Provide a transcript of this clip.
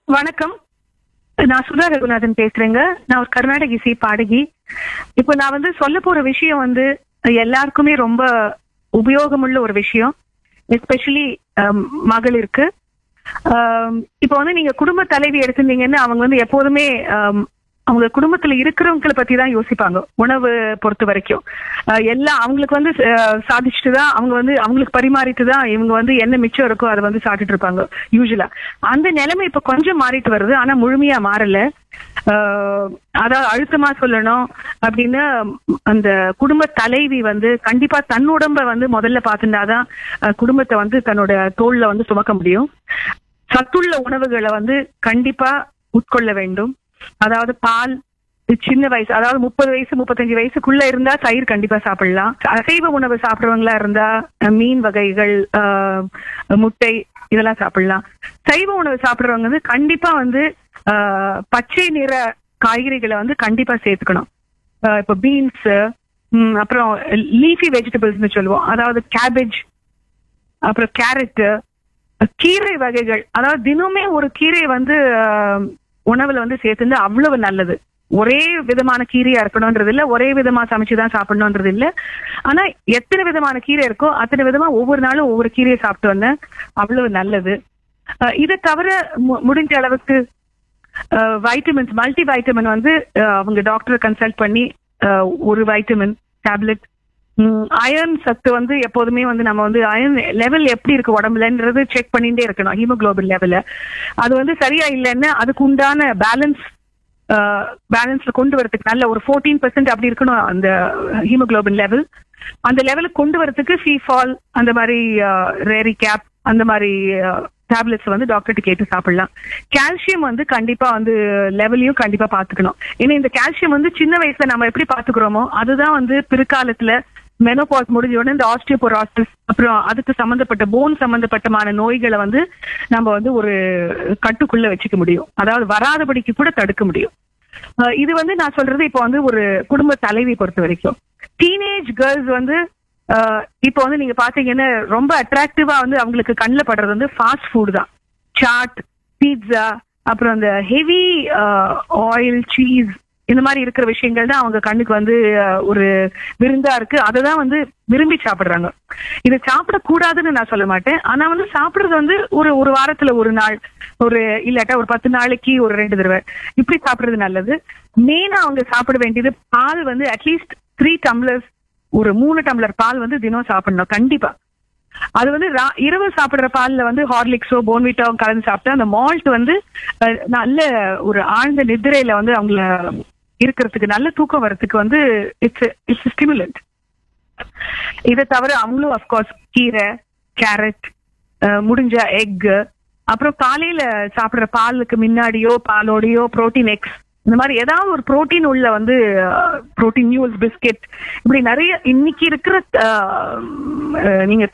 வணக்கம் நான் சுதா ரகுநாதன் பேசுறேங்க நான் ஒரு கர்நாடக இசை பாடகி இப்போ நான் வந்து சொல்ல போற விஷயம் வந்து எல்லாருக்குமே ரொம்ப உபயோகமுள்ள ஒரு விஷயம் எஸ்பெஷலி மகளிருக்கு ஆம், இப்போ வந்து நீங்க குடும்ப தலைவி எடுத்திருந்தீங்கன்னா அவங்க வந்து எப்போதுமே ஆம், அவங்க குடும்பத்துல இருக்கிறவங்களை பத்தி தான் யோசிப்பாங்க உணவு பொறுத்த வரைக்கும் அஹ், எல்லாம் அவங்களுக்கு வந்து அஹ், சாதிச்சுட்டு தான் அவங்க வந்து அவங்களுக்கு பரிமாறிட்டு தான் இவங்க வந்து என்ன மிச்சம் இருக்கோ அதை வந்து சாப்பிட்டுட்டு இருப்பாங்க யூஸ்வலா அந்த நிலைமை இப்ப கொஞ்சம் மாறிட்டு வருது ஆனா முழுமையா மாறல அஹ், அதாவது அழுத்தமா சொல்லணும் அப்படின்னு அந்த குடும்ப தலைவி வந்து கண்டிப்பா தன் உடம்ப வந்து முதல்ல பார்த்துட்டாதான் அஹ், குடும்பத்தை வந்து தன்னோட தோல்ல வந்து சுமக்க முடியும் சத்துள்ள உணவுகளை வந்து கண்டிப்பா உட்கொள்ள வேண்டும் அதாவது பால் சின்ன வயசு அதாவது முப்பது வயசு முப்பத்தஞ்சு வயசுக்குள்ள இருந்தா தயிர் கண்டிப்பா சாப்பிடலாம் அசைவ உணவு சாப்பிடுறவங்களா இருந்தா அஹ், மீன் வகைகள் ஆஹ், முட்டை இதெல்லாம் சாப்பிடலாம் சைவ உணவு சாப்பிடுறவங்க வந்து கண்டிப்பா வந்து ஆஹ், பச்சை நிற காய்கறிகளை வந்து கண்டிப்பா சேர்த்துக்கணும் ஆஹ், இப்போ பீன்ஸ் அப்புறம் லீஃபி வெஜிடபிள்ஸ்னு சொல்லுவோம் அதாவது கேபேஜ் அப்புறம் கேரட்டு கீரை வகைகள் அதாவது தினமே ஒரு கீரை வந்து ஆஹ், உணவுல வந்து சேர்த்துந்து அவ்வளவு நல்லது ஒரே விதமான கீரையா இருக்கணும்ன்றது இல்ல ஒரே விதமா சமைச்சுதான் சாப்பிடணும்ன்றது இல்ல ஆனா எத்தனை விதமான கீரை இருக்கோ அத்தனை விதமா ஒவ்வொரு நாளும் ஒவ்வொரு கீரையை சாப்பிட்டு வந்தேன் அவ்வளவு நல்லது ஆஹ், இதை தவிர மு- முடிஞ்ச அளவுக்கு வைட்டமின்ஸ் மல்டி வைட்டமின் வந்து ஆஹ், அவங்க டாக்டரை கன்சல்ட் பண்ணி ஆஹ், ஒரு வைட்டமின் டேப்லெட் அயர்ன் சத்து வந்து எப்போதுமே வந்து நம்ம வந்து அயர்ன் லெவல் எப்படி இருக்கு உடம்புலன்றது செக் பண்ணிட்டே இருக்கணும் ஹீமோகுளோபின் லெவல அது வந்து சரியா இல்லைன்னா அதுக்கு உண்டான பேலன்ஸ் பேலன்ஸ்ல கொண்டு வரதுக்கு நல்ல ஒரு ஃபோர்டீன் பர்சன்ட் அப்படி இருக்கணும் அந்த ஹீமோகுளோபின் லெவல் அந்த லெவலுக்கு கொண்டு வரதுக்கு ஃபீஃபால் அந்த மாதிரி ரேரி கேப் அந்த மாதிரி டேப்லெட்ஸ் வந்து டாக்டர்கிட்ட கேட்டு சாப்பிடலாம் கால்சியம் வந்து கண்டிப்பா வந்து லெவலையும் கண்டிப்பா பாத்துக்கணும் ஏன்னா இந்த கால்சியம் வந்து சின்ன வயசுல நம்ம எப்படி பாத்துக்கிறோமோ அதுதான் வந்து பிற்காலத்துல மெனோபாஸ் முடிஞ்ச உடனே இந்த ஆஸ்டியோபோராசிஸ் அப்புறம் அதுக்கு சம்பந்தப்பட்ட போன் சம்பந்தப்பட்டமான நோய்களை வந்து நம்ம வந்து ஒரு கட்டுக்குள்ள வச்சுக்க முடியும் அதாவது வராதபடிக்கு கூட தடுக்க முடியும் அஹ் இது வந்து நான் சொல்றது இப்போ வந்து ஒரு குடும்ப தலைவி பொறுத்த வரைக்கும் டீனேஜ் கேர்ள்ஸ் வந்து அஹ் இப்போ வந்து நீங்க பாத்தீங்கன்னா ரொம்ப அட்ராக்டிவா வந்து அவங்களுக்கு கண்ணில் படுறது வந்து ஃபாஸ்ட் ஃபுட் தான் சாட் பீட்சா அப்புறம் அந்த ஹெவி ஆயில் சீஸ் இந்த மாதிரி இருக்கிற விஷயங்கள் தான் அவங்க கண்ணுக்கு வந்து அஹ், ஒரு விருந்தா இருக்கு அதை தான் வந்து விரும்பி சாப்பிடுறாங்க இதை சாப்பிடக்கூடாதுன்னு நான் சொல்ல மாட்டேன் ஆனா வந்து சாப்பிடுறது வந்து ஒரு ஒரு வாரத்துல ஒரு நாள் ஒரு இல்லாட்டா ஒரு பத்து நாளைக்கு ஒரு ரெண்டு தடவை இப்படி சாப்பிடுறது நல்லது மெயினா அவங்க சாப்பிட வேண்டியது பால் வந்து அட்லீஸ்ட் த்ரீ டம்ளர்ஸ் ஒரு மூணு டம்ளர் பால் வந்து தினம் சாப்பிடணும் கண்டிப்பா அது வந்து ரா- இரவு சாப்பிடுற பால்ல வந்து ஹார்லிக்ஸோ போன்விட்டோ கலந்து சாப்பிட்டா அந்த மால்ட் வந்து அஹ், நல்ல ஒரு ஆழ்ந்த நிதிரையில வந்து அவங்கள இருக்கிறதுக்கு நல்ல தூக்கம் வரதுக்கு வந்து இட்ஸ் இட்ஸ் ஸ்டிமுலண்ட் இதை தவிர அவங்களும் அஃப்கோர்ஸ் கீரை கேரட் முடிஞ்ச எக் அப்புறம் காலையில சாப்பிடுற பாலுக்கு முன்னாடியோ பாலோடையோ புரோட்டீன் எக்ஸ் இந்த மாதிரி ஏதாவது ஒரு புரோட்டீன் உள்ள வந்து புரோட்டீன் நியூஸ் பிஸ்கெட் இப்படி நிறைய இன்னைக்கு இருக்கிற அஹ், அஹ், நீங்க